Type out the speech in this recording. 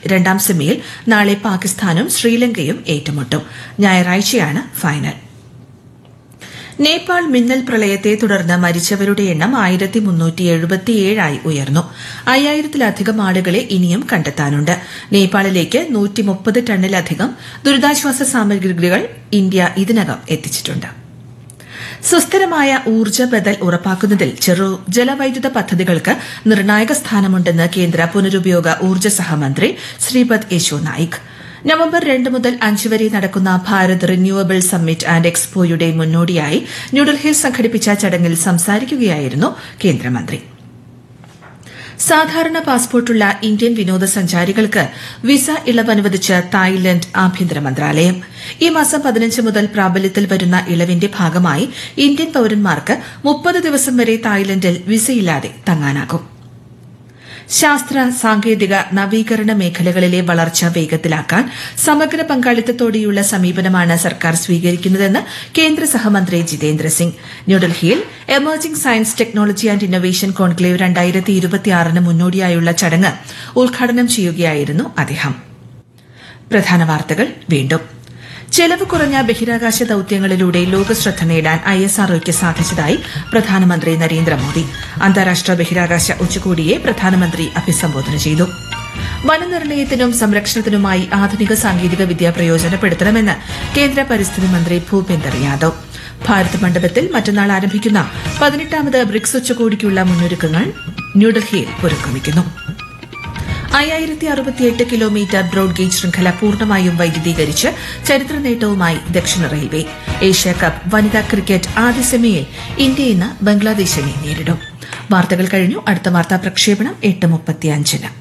രണ്ടാം സെമിയിൽ നാളെ പാകിസ്ഥാനും ശ്രീലങ്കയും ഏറ്റുമുട്ടും ഞായറാഴ്ചയാണ് ഫൈനൽ നേപ്പാൾ മിന്നൽ പ്രളയത്തെ തുടർന്ന് മരിച്ചവരുടെ എണ്ണം ആയിരത്തി മുന്നൂറ്റി എഴുപത്തിയേഴായി ഉയർന്നു അയ്യായിരത്തിലധികം ആളുകളെ ഇനിയും കണ്ടെത്താനുണ്ട് നേപ്പാളിലേക്ക് നൂറ്റി മുപ്പത് ടണ്ണിലധികം ദുരിതാശ്വാസ സാമഗ്രികൾ ഇന്ത്യ ഇതിനകം എത്തിച്ചിട്ടുണ്ട് സുസ്ഥിരമായ ഊർജ്ജ ബദൽ ഉറപ്പാക്കുന്നതിൽ ചെറു ജലവൈദ്യുത പദ്ധതികൾക്ക് നിർണായക സ്ഥാനമുണ്ടെന്ന് കേന്ദ്ര പുനരുപയോഗ ഊർജ്ജ സഹമന്ത്രി ശ്രീപദ് യേശോ നായിക് നവംബർ രണ്ട് മുതൽ അഞ്ച് വരെ നടക്കുന്ന ഭാരത് റിന്യൂവബിൾ സമ്മിറ്റ് ആൻഡ് എക്സ്പോയുടെ മുന്നോടിയായി ന്യൂഡൽഹിയിൽ സംഘടിപ്പിച്ച ചടങ്ങിൽ സംസാരിക്കുകയായിരുന്നു കേന്ദ്രമന്ത്രി സാധാരണ പാസ്പോർട്ടുള്ള ഇന്ത്യൻ വിനോദസഞ്ചാരികൾക്ക് വിസ ഇളവ് അനുവദിച്ച് തായ്ലൻഡ് ആഭ്യന്തര മന്ത്രാലയം ഈ മാസം പതിനഞ്ച് മുതൽ പ്രാബല്യത്തിൽ വരുന്ന ഇളവിന്റെ ഭാഗമായി ഇന്ത്യൻ പൌരന്മാർക്ക് മുപ്പത് ദിവസം വരെ തായ്ലൻഡിൽ വിസയില്ലാതെ തങ്ങാനാകും ശാസ്ത്ര സാങ്കേതിക നവീകരണ മേഖലകളിലെ വളർച്ച വേഗത്തിലാക്കാൻ സമഗ്ര പങ്കാളിത്തത്തോടെയുള്ള സമീപനമാണ് സർക്കാർ സ്വീകരിക്കുന്നതെന്ന് കേന്ദ്ര സഹമന്ത്രി ജിതേന്ദ്ര സിംഗ് ന്യൂഡൽഹിയിൽ emerging science technology and innovation conclave രണ്ടായിരത്തി ഇരുപത്തിയാറിന് മുന്നോടിയായുള്ള ചടങ്ങ് ഉദ്ഘാടനം ചെയ്യുകയായിരുന്നു അദ്ദേഹം പ്രധാന വാർത്തകൾ വീണ്ടും ചെലവ് കുറഞ്ഞ ബഹിരാകാശ ദൌത്യങ്ങളിലൂടെ ലോകശ്രദ്ധ നേടാൻ ഐ എസ് ആർഒയ്ക്ക് സാധിച്ചതായി പ്രധാനമന്ത്രി നരേന്ദ്രമോദി അന്താരാഷ്ട്ര ബഹിരാകാശ ഉച്ചകോടിയെ പ്രധാനമന്ത്രി അഭിസംബോധന ചെയ്തു വനനിർണയത്തിനും സംരക്ഷണത്തിനുമായി ആധുനിക സാങ്കേതിക വിദ്യ പ്രയോജനപ്പെടുത്തണമെന്ന് കേന്ദ്ര പരിസ്ഥിതി മന്ത്രി ഭൂപേന്ദർ യാദവ് ഭാരത് മണ്ഡപത്തിൽ മറ്റന്നാൾ ആരംഭിക്കുന്ന പതിനെട്ടാമത് ബ്രിക്സ് ഉച്ചകോടിക്കുള്ള മുന്നൊരുക്കങ്ങൾ ന്യൂഡൽഹിയിൽ പുരോഗമിക്കുന്നു അയ്യായിരത്തി അറുപത്തിയെട്ട് കിലോമീറ്റർ ബ്രോഡ് ഗേജ് ശൃംഖല പൂർണ്ണമായും വൈദ്യുതീകരിച്ച് ചരിത്ര നേട്ടവുമായി ദക്ഷിണ റെയിൽവേ ഏഷ്യ കപ്പ് വനിതാ ക്രിക്കറ്റ് ആദ്യ സെമിയിൽ ഇന്ത്യ ഇന്ന് ബംഗ്ലാദേശിനെ നേരിടും വാർത്തകൾ കഴിഞ്ഞു അടുത്ത വാർത്താ പ്രക്ഷേപണം എട്ട് മുപ്പത്തിയഞ്ചിന്